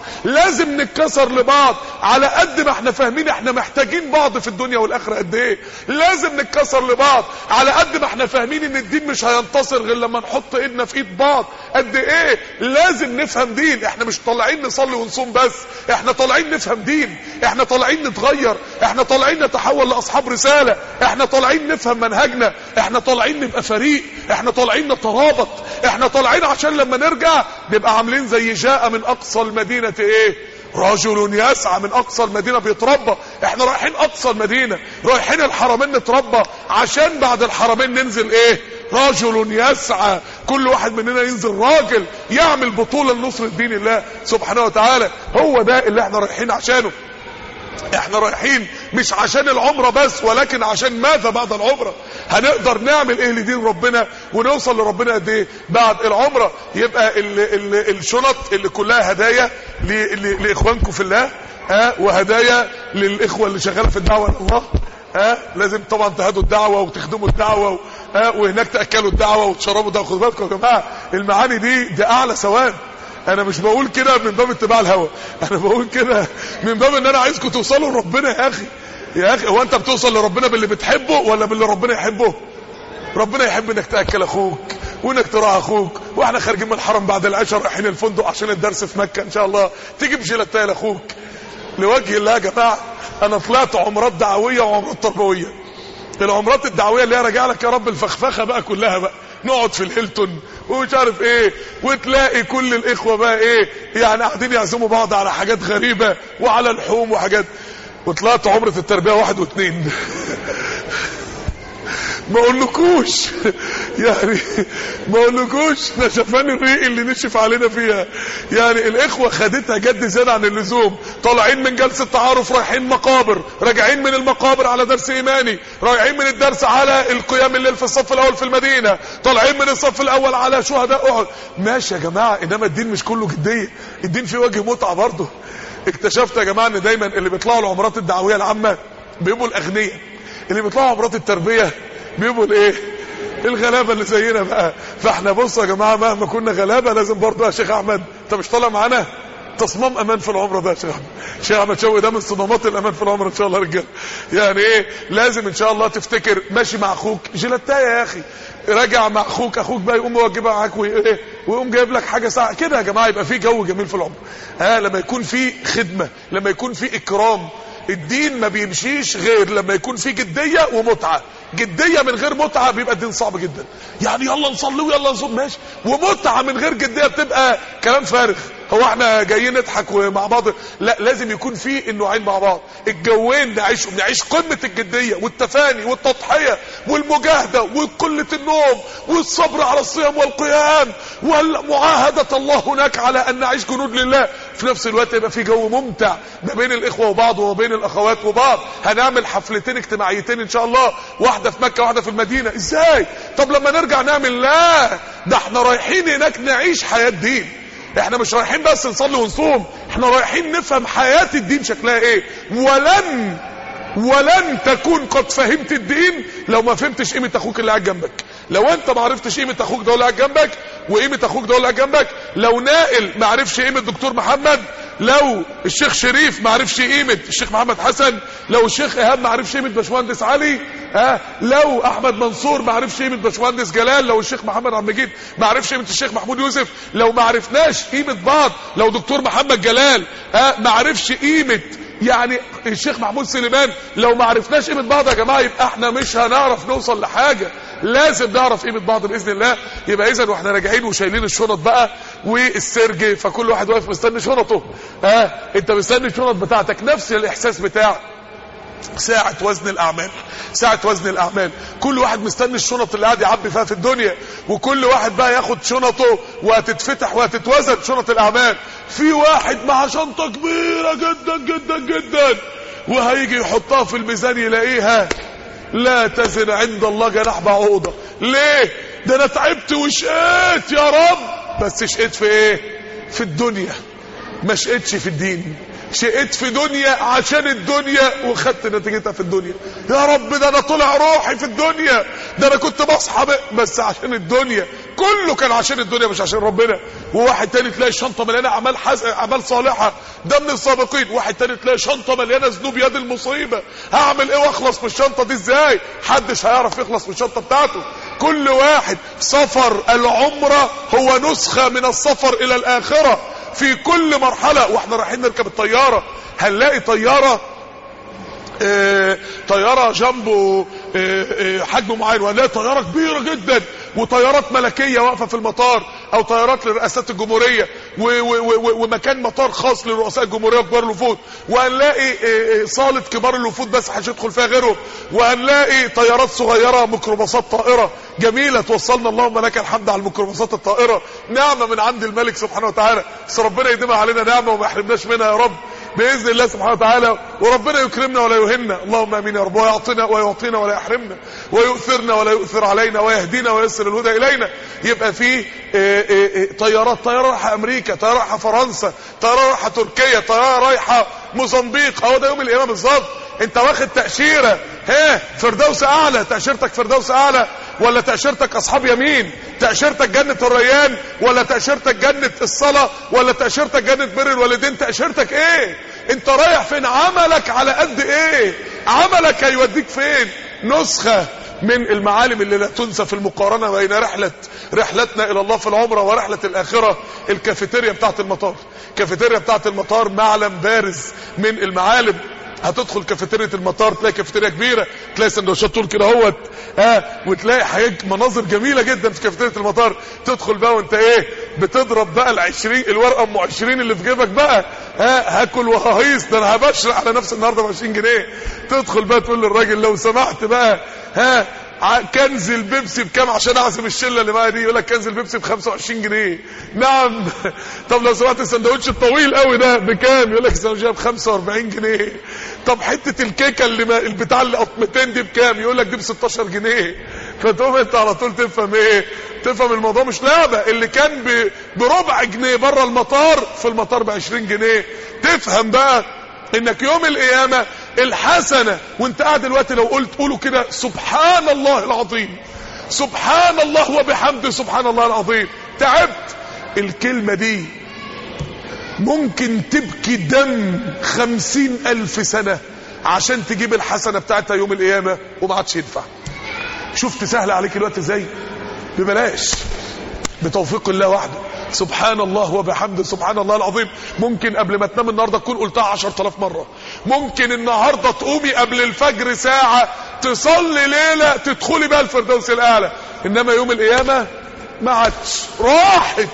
لازم نتكسر لبعض على قد ما احنا فاهمين احنا محتاجين بعض في الدنيا والاخره قد ايه لازم نتكسر لبعض على قد ما احنا فاهمين ان الدين مش هينتصر غير لما نحط ايدنا في ايد بعض قد ايه لازم نفهم دين احنا مش طالعين نصلي ونصوم بس احنا طالعين نفهم دين احنا طالعين نتغير احنا طالعين نتحول لاصحاب رساله احنا طالعين نفهم منهجنا احنا طالعين نبقى فريق احنا طالعين نترابط احنا طالعين عشان لما نرجع نبقى عاملين زي جاء من اقصى المدينه ايه رجل يسعى من اقصى المدينه بيتربى احنا رايحين اقصى المدينه رايحين الحرمين نتربى عشان بعد الحرمين ننزل ايه رجل يسعى كل واحد مننا ينزل راجل يعمل بطوله لنصره دين الله سبحانه وتعالى هو ده اللي احنا رايحين عشانه احنا رايحين مش عشان العمرة بس ولكن عشان ماذا بعد العمرة هنقدر نعمل ايه لدين ربنا ونوصل لربنا قد ايه بعد العمرة يبقى ال ال الشنط اللي كلها هدايا ل- ل- لاخوانكم في الله ها وهدايا للاخوة اللي شغالة في الدعوة الله ها لازم طبعا تهدوا الدعوة وتخدموا الدعوة ها وهناك تأكلوا الدعوة وتشربوا ده خدوا بالكم يا جماعة المعاني دي دي اعلى ثواب انا مش بقول كده من باب اتباع الهوى انا بقول كده من باب ان انا عايزكم توصلوا لربنا يا اخي يا اخي هو انت بتوصل لربنا باللي بتحبه ولا باللي ربنا يحبه ربنا يحب انك تاكل اخوك وانك تراعي اخوك واحنا خارجين من الحرم بعد العشاء رايحين الفندق عشان الدرس في مكه ان شاء الله تيجي بجيلاتيه لاخوك لوجه الله يا جماعه انا طلعت عمرات دعويه وعمرات تربويه العمرات الدعويه اللي هي راجع لك يا رب الفخفخه بقى كلها بقى نقعد في الهيلتون ومش عارف ايه وتلاقي كل الاخوه بقى ايه يعني قاعدين يعزموا بعض على حاجات غريبه وعلى لحوم وحاجات وطلعت عمره التربيه واحد واثنين ما اقولكوش يعني ما اقولكوش نشفان الريق اللي نشف علينا فيها يعني الاخوه خدتها جد زياده عن اللزوم طالعين من جلسه تعارف رايحين مقابر راجعين من المقابر على درس ايماني راجعين من الدرس على القيام الليل في الصف الاول في المدينه طالعين من الصف الاول على شهداء احد ماشي يا جماعه انما الدين مش كله جديه الدين فيه وجه متعه برضه اكتشفت يا جماعه ان دايما اللي بيطلعوا العمرات الدعويه العامه بيبقوا الاغنياء اللي بيطلعوا عمرات التربيه بيبقوا الايه الغلابه اللي زينا بقى فاحنا بصوا يا جماعه مهما كنا غلابه لازم برضه يا شيخ احمد انت مش طالع معانا تصميم امان في العمره ده يا شيخ احمد شيخ احمد شوقي ده من صدمات الامان في العمره ان شاء الله يا رجاله يعني ايه لازم ان شاء الله تفتكر ماشي مع اخوك جيلاتايه يا اخي راجع مع اخوك اخوك بقى يقوم واجبها معاك وايه ويقوم جايب لك حاجه ساعه كده يا جماعه يبقى في جو جميل في العمر ها لما يكون في خدمه لما يكون في اكرام الدين ما بيمشيش غير لما يكون في جديه ومتعه جديه من غير متعه بيبقى الدين صعب جدا يعني يلا نصلي ويلا نصوم ماشي ومتعه من غير جديه بتبقى كلام فارغ هو احنا جايين نضحك مع بعض لا لازم يكون في النوعين مع بعض الجوين نعيشهم نعيش قمه الجديه والتفاني والتضحيه والمجاهده وقله النوم والصبر على الصيام والقيام والمعاهده الله هناك على ان نعيش جنود لله في نفس الوقت يبقى في جو ممتع ما بين الاخوه وبعض وما بين الاخوات وبعض هنعمل حفلتين اجتماعيتين ان شاء الله واحده في مكه واحده في المدينه ازاي طب لما نرجع نعمل لا ده احنا رايحين هناك نعيش حياه دين احنا مش رايحين بس نصلي ونصوم احنا رايحين نفهم حياة الدين شكلها ايه ولن ولن تكون قد فهمت الدين لو ما فهمتش قيمة اخوك اللي قاعد جنبك لو انت ما عرفتش قيمة اخوك ده اللي قاعد جنبك وقيمة اخوك ده اللي قاعد جنبك لو نائل ما عرفش قيمة دكتور محمد لو الشيخ شريف ما عرفش قيمة الشيخ محمد حسن لو الشيخ ايهاب ما عرفش قيمة باشمهندس علي ها لو احمد منصور ما عرفش قيمة باشمهندس جلال لو الشيخ محمد عبد المجيد ما عرفش قيمة الشيخ محمود يوسف لو ما عرفناش قيمة بعض لو دكتور محمد جلال ها ما عرفش قيمة يعني الشيخ محمود سليمان لو ما عرفناش قيمة بعض يا جماعة يبقى احنا مش هنعرف نوصل لحاجة لازم نعرف قيمة بعض بإذن الله يبقى إذا واحنا راجعين وشايلين الشنط بقى والسرج فكل واحد واقف مستني شنطه ها انت مستني الشنط بتاعتك نفس الإحساس بتاع ساعة وزن الأعمال ساعة وزن الأعمال كل واحد مستني الشنط اللي قاعد يعبي فيها في الدنيا وكل واحد بقى ياخد شنطه وهتتفتح وهتتوزن شنط الأعمال في واحد مع شنطة كبيرة جدا جدا جدا وهيجي يحطها في الميزان يلاقيها لا تزن عند الله جناح بعوضة ليه ده انا تعبت وشقيت يا رب بس شقيت في ايه في الدنيا ما شقيتش في الدين شقيت في دنيا عشان الدنيا وخدت نتيجتها في الدنيا يا رب ده انا طلع روحي في الدنيا ده انا كنت بصحى بس عشان الدنيا كله كان عشان الدنيا مش عشان ربنا وواحد تاني تلاقي الشنطه مليانه اعمال حز... اعمال صالحه ده من السابقين واحد تاني تلاقي شنطه مليانه ذنوب يد المصيبه هعمل ايه واخلص من الشنطه دي ازاي محدش هيعرف يخلص من الشنطه بتاعته كل واحد سفر العمره هو نسخه من السفر الى الاخره في كل مرحله واحنا رايحين نركب الطياره هنلاقي طياره اه طياره جنبه اه اه حجم معين وهنلاقي طياره كبيره جدا وطيارات ملكيه واقفه في المطار او طيارات لرئاسات الجمهوريه ومكان مطار خاص لرؤساء الجمهوريه وكبار الوفود وهنلاقي صاله كبار الوفود بس هيدخل فيها غيرهم وهنلاقي طيارات صغيره ميكروباصات طائره جميله توصلنا اللهم لك الحمد على الميكروباصات الطائره نعمه من عند الملك سبحانه وتعالى بس ربنا يديمها علينا نعمه وما يحرمناش منها يا رب باذن الله سبحانه وتعالى وربنا يكرمنا ولا يهنا اللهم امين يا رب ويعطينا ويعطينا ولا يحرمنا ويؤثرنا ولا يؤثر علينا ويهدينا ويسر الهدى الينا يبقى في طيارات طياره رايحه امريكا طياره رايحه فرنسا طياره رايحه تركيا طياره رايحه موزمبيق هو ده يوم القيامه بالظبط انت واخد تاشيره ها فردوس اعلى تاشيرتك فردوس اعلى ولا تاشيرتك اصحاب يمين تاشيرتك جنه الريان ولا تاشيرتك جنه الصلاه ولا تاشيرتك جنه بر الوالدين تاشيرتك ايه انت رايح فين عملك على قد ايه عملك هيوديك فين نسخه من المعالم اللي لا تنسى في المقارنة بين رحلة رحلتنا إلى الله في العمرة ورحلة الآخرة الكافيتيريا بتاعت المطار الكافيتيريا بتاعت المطار معلم بارز من المعالم هتدخل كافيتيريا المطار تلاقي كافيتيريا كبيره تلاقي سندوتشات طول كده اهوت ها وتلاقي حاجات مناظر جميله جدا في كافيتيريا المطار تدخل بقى وانت ايه بتضرب بقى ال 20 الورقه ام 20 اللي في جيبك بقى ها هاكل وههيص ده انا هبشر على نفسي النهارده ب 20 جنيه تدخل بقى تقول للراجل لو سمحت بقى ها كنز البيبسي بكام عشان اعزم الشله اللي معايا دي يقول لك كنز البيبسي ب 25 جنيه نعم طب لو سمحت السندوتش الطويل قوي ده بكام يقول لك السندوتش ب 45 جنيه طب حته الكيكه اللي ما البتاع اللي قطمتين دي بكام يقول لك دي ب 16 جنيه فتقوم انت على طول تفهم ايه تفهم الموضوع مش لعبه اللي كان ب... بربع جنيه بره المطار في المطار ب 20 جنيه تفهم بقى انك يوم القيامه الحسنه وانت قاعد دلوقتي لو قلت قولوا كده سبحان الله العظيم سبحان الله وبحمده سبحان الله العظيم تعبت الكلمه دي ممكن تبكي دم خمسين الف سنه عشان تجيب الحسنه بتاعتها يوم القيامه وما عادش ينفع شفت سهل عليك الوقت ازاي ببلاش بتوفيق الله وحده سبحان الله وبحمده سبحان الله العظيم ممكن قبل ما تنام النهارده تكون قلتها 10000 مره ممكن النهارده تقومي قبل الفجر ساعه تصلي ليله تدخلي بقى الفردوس الاعلى انما يوم القيامه ما عادش راحت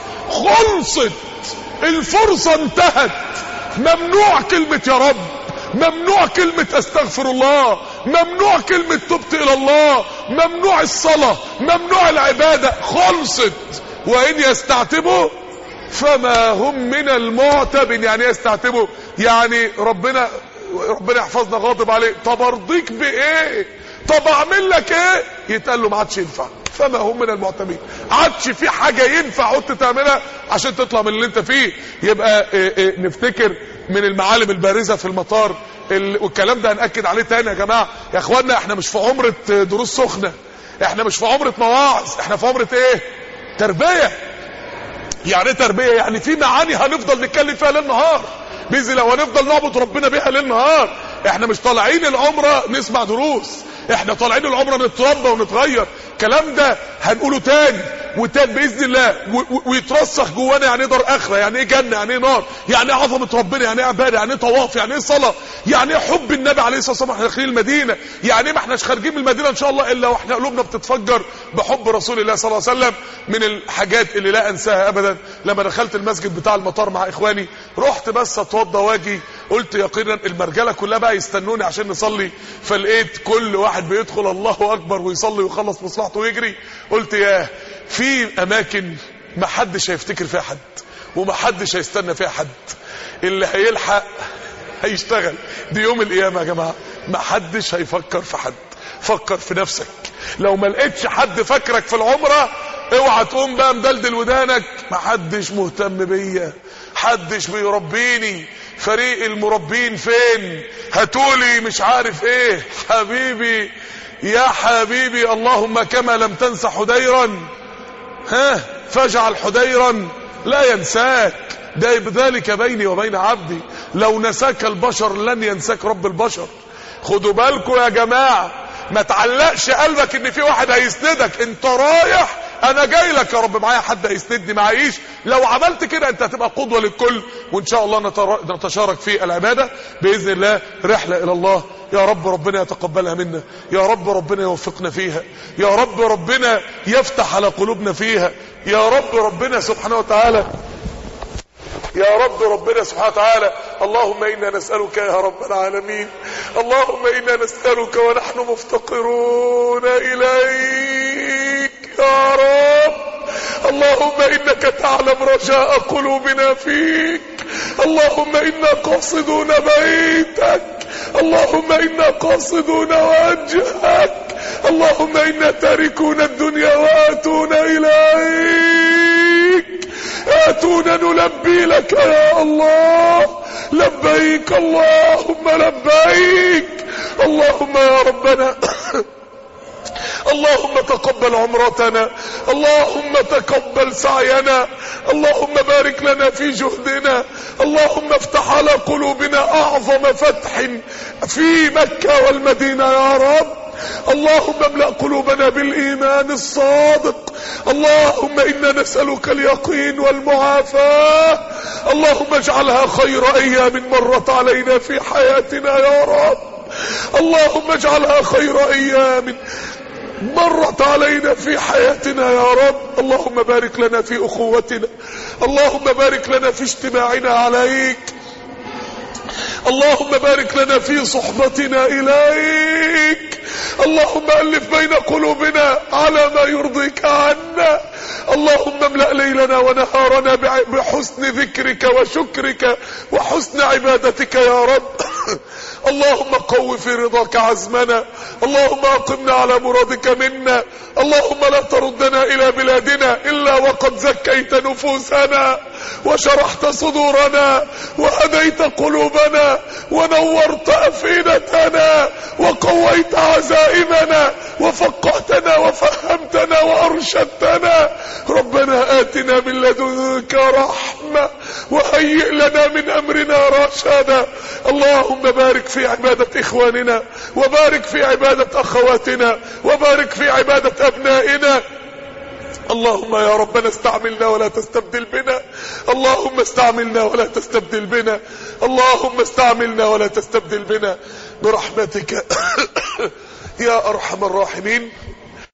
خلصت الفرصه انتهت ممنوع كلمه يا رب ممنوع كلمة استغفر الله ممنوع كلمة تبت الى الله ممنوع الصلاة ممنوع العبادة خلصت وان يستعتبوا فما هم من المعتب يعني يستعتبوا يعني ربنا ربنا يحفظنا غاضب عليه طب ارضيك بايه طب اعمل لك ايه يتقال له ما عادش ينفع فما هم من المعتبين عادش في حاجه ينفع قلت تعملها عشان تطلع من اللي انت فيه يبقى إيه إيه نفتكر من المعالم البارزه في المطار ال... والكلام ده هنأكد عليه تاني يا جماعه يا اخوانا احنا مش في عمره دروس سخنه احنا مش في عمره مواعظ احنا في عمره ايه تربيه يعني ايه تربيه يعني في معاني هنفضل نتكلم فيها ليل نهار باذن الله وهنفضل نعبد ربنا بيها ليل نهار احنا مش طالعين العمره نسمع دروس احنا طالعين العمره نتربى ونتغير الكلام ده هنقوله تاني وتاني باذن الله ويترسخ جوانا يعني ايه دار اخره يعني ايه جنه يعني ايه نار يعني ايه عظمه ربنا يعني ايه عباده يعني ايه طواف يعني ايه صلاه يعني ايه حب النبي عليه الصلاه والسلام واحنا داخلين المدينه يعني ايه ما احناش خارجين من المدينه ان شاء الله الا واحنا قلوبنا بتتفجر بحب رسول الله صلى الله عليه وسلم من الحاجات اللي لا انساها ابدا لما دخلت المسجد بتاع المطار مع اخواني رحت بس اتوضى واجي قلت يقينا المرجله كلها بقى يستنوني عشان نصلي فلقيت كل واحد بيدخل الله اكبر ويصلي ويخلص مصلحته ويجري قلت ياه في اماكن ما حدش هيفتكر فيها حد وما حدش هيستنى فيها حد اللي هيلحق هيشتغل دي يوم القيامه يا جماعه ما حدش هيفكر في حد فكر في نفسك لو ما لقيتش حد فاكرك في العمره اوعى تقوم بقى مدلدل ودانك ما حدش مهتم بيا حدش بيربيني فريق المربين فين هاتولي مش عارف ايه حبيبي يا حبيبي اللهم كما لم تنس حديرا ها فاجعل حديرا لا ينساك ده بذلك بيني وبين عبدي لو نساك البشر لن ينساك رب البشر خدوا بالكم يا جماعة ما تعلقش قلبك ان في واحد هيسندك انت رايح انا جاي لك يا رب معايا حد هيسندني معيش لو عملت كده انت هتبقى قدوة للكل وان شاء الله نتر- نتشارك في العبادة باذن الله رحلة الى الله يا رب ربنا يتقبلها منا يا رب ربنا يوفقنا فيها يا رب ربنا يفتح على قلوبنا فيها يا رب ربنا سبحانه وتعالى يا رب ربنا سبحانه وتعالى اللهم إنا نسألك يا رب العالمين اللهم إنا نسألك ونحن مفتقرون إليك يا رب اللهم إنك تعلم رجاء قلوبنا فيك اللهم إنا قاصدون بيتك اللهم إنا قاصدون وجهك اللهم إنا تاركون الدنيا وآتون إليك آتونا نلبي لك يا الله لبيك اللهم لبيك اللهم يا ربنا اللهم تقبل عمرتنا اللهم تقبل سعينا اللهم بارك لنا في جهدنا اللهم افتح على قلوبنا اعظم فتح في مكة والمدينة يا رب اللهم املأ قلوبنا بالإيمان الصادق اللهم إنا نسألك اليقين والمعافاة اللهم اجعلها خير أيام مرت علينا في حياتنا يا رب اللهم اجعلها خير أيام مرت علينا في حياتنا يا رب اللهم بارك لنا في أخوتنا اللهم بارك لنا في اجتماعنا عليك اللهم بارك لنا في صحبتنا إليك اللهم ألف بين قلوبنا على ما يرضيك عنا اللهم املأ ليلنا ونهارنا بع- بحسن ذكرك وشكرك وحسن عبادتك يا رب اللهم قو في رضاك عزمنا اللهم اقمنا على مرادك منا اللهم لا تردنا الى بلادنا الا وقد زكيت نفوسنا وشرحت صدورنا وهديت قلوبنا ونورت افئدتنا وقويت عزائمنا وفقهتنا وفهمتنا وارشدتنا ربنا اتنا من لدنك رحمه وهيئ لنا من امرنا رشدا اللهم بارك في عباده اخواننا وبارك في عباده اخواتنا وبارك في عباده ابنائنا اللهم يا ربنا استعملنا ولا تستبدل بنا اللهم استعملنا ولا تستبدل بنا اللهم استعملنا ولا تستبدل بنا برحمتك يا ارحم الراحمين